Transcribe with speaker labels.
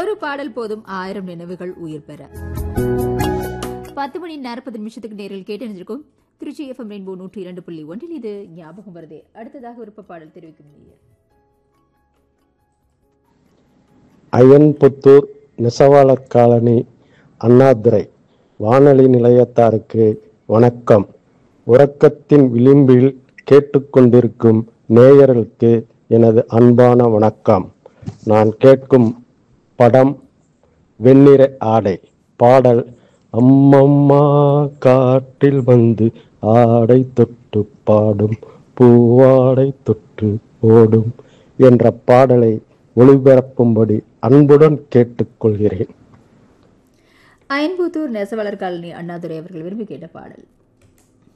Speaker 1: ஒரு பாடல் போதும் ஆயிரம் நினைவுகள் உயிர் பெற பத்து மணி நாற்பது நிமிஷத்துக்கு நேரில் கேட்டறிஞ்சிருக்கும் திருச்சி எஃப்எம் ரெயின்போ நூற்றி இரண்டு புள்ளி ஒன்றில் இது ஞாபகம் வருதே அடுத்ததாக விருப்ப பாடல் தெரிவிக்கும் நேயர்.
Speaker 2: அயன்புத்தூர் நெசவாளர் காலனி அண்ணாதுரை வானொலி நிலையத்தாருக்கு வணக்கம் உறக்கத்தின் விளிம்பில் கேட்டுக்கொண்டிருக்கும் நேயர்களுக்கு எனது அன்பான வணக்கம் நான் கேட்கும் படம் வெண்ணிற ஆடை பாடல் அம்மம்மா காட்டில் வந்து ஆடை தொட்டு பாடும் பூவாடை தொட்டு ஓடும் என்ற பாடலை ஒளிபரப்பும்படி அன்புடன் கேட்டுக்கொள்கிறேன்
Speaker 1: அயன்புத்தூர் நெசவாளர் காலனி அண்ணாதுரை அவர்கள் விரும்பி கேட்ட பாடல்